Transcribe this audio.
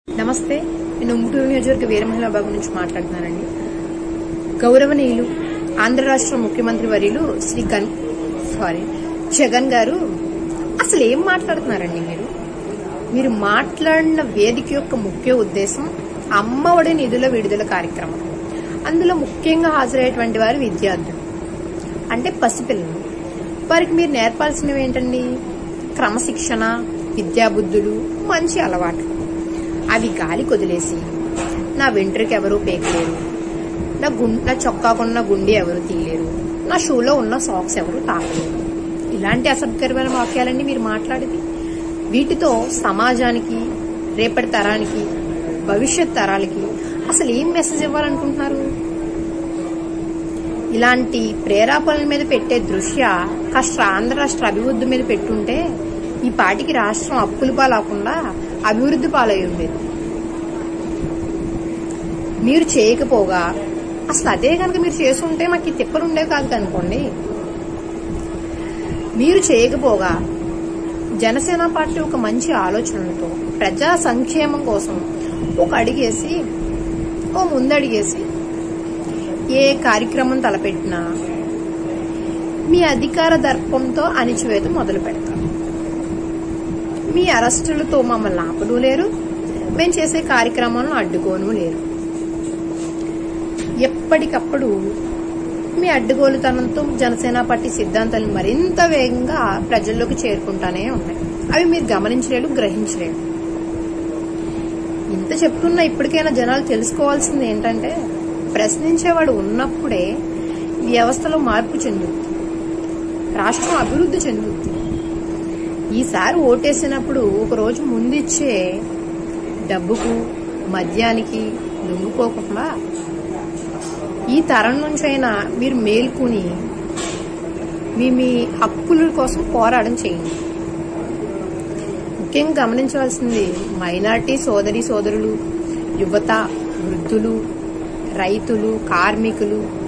నమస్తే నేను ఉమ్మటూరు నియోజకవర్గ వీర మహిళా భాగం నుంచి మాట్లాడుతున్నానండి గౌరవనీయులు ఆంధ్ర రాష్ట్ర ముఖ్యమంత్రి వర్యులు శ్రీ గన్ సారీ జగన్ గారు అసలు ఏం మాట్లాడుతున్నారండి మీరు మీరు మాట్లాడిన వేదిక యొక్క ముఖ్య ఉద్దేశం అమ్మఒడి నిధుల విడుదల కార్యక్రమం అందులో ముఖ్యంగా హాజరయ్యేటువంటి వారు విద్యార్థులు అంటే పసిపిల్లలు వారికి మీరు నేర్పాల్సినవి ఏంటండి క్రమశిక్షణ విద్యాబుద్ధులు మంచి అలవాట్లు అవి గాలి కొదిలేసి నా వెంట్రుకి ఎవరూ పేకలేరు నా గుం నా చొక్కాకున్న గుండె ఎవరు తీయలేరు నా షూలో ఉన్న సాక్స్ ఎవరు తాకలేరు ఇలాంటి అసభ్యకరమైన వాక్యాలన్నీ మీరు మాట్లాడేది వీటితో సమాజానికి రేపటి తరానికి భవిష్యత్ తరాలకి అసలు ఏం మెసేజ్ ఇవ్వాలనుకుంటున్నారు ఇలాంటి ప్రేరేపణల మీద పెట్టే దృష్ట్యా కాస్త ఆంధ్ర రాష్ట్ర అభివృద్ధి మీద పెట్టుంటే ఈ పాటికి రాష్ట్రం అప్పుల పాలకుండా అభివృద్ధి పాలై ఉండేది మీరు చేయకపోగా అసలు అదే కనుక మీరు చేసుంటే మాకు ఈ తిప్పలు ఉండేవి కాదు కనుకోండి మీరు చేయకపోగా జనసేన పార్టీ ఒక మంచి ఆలోచనలతో ప్రజా సంక్షేమం కోసం ఒక అడిగేసి ఓ ముందడిగేసి ఏ కార్యక్రమం తలపెట్టినా మీ అధికార దర్పంతో అణిచివేత మొదలు పెడతారు మీ అరెస్టులతో మమ్మల్ని ఆపడు లేరు మేము చేసే కార్యక్రమాలను అడ్డుకోను లేరు ఎప్పటికప్పుడు మీ అడ్డుగోలుతనంతో జనసేన పార్టీ సిద్ధాంతాలు మరింత వేగంగా ప్రజల్లోకి చేరుకుంటానే ఉన్నాయి అవి మీరు గమనించలేరు గ్రహించలేరు ఇంత చెప్తున్నా ఇప్పటికైనా జనాలు తెలుసుకోవాల్సింది ఏంటంటే ప్రశ్నించేవాడు ఉన్నప్పుడే వ్యవస్థలో మార్పు చెందుతుంది రాష్ట్రం అభివృద్ధి చెందుతుంది ఈసారి ఓటేసినప్పుడు ఒక రోజు ముందిచ్చే డబ్బుకు మద్యానికి లొంగిపోకుండా ఈ తరం నుంచైనా మీరు మేల్కొని మీ మీ హక్కుల కోసం పోరాటం చేయండి ముఖ్యంగా గమనించవలసింది మైనార్టీ సోదరి సోదరులు యువత వృద్ధులు రైతులు కార్మికులు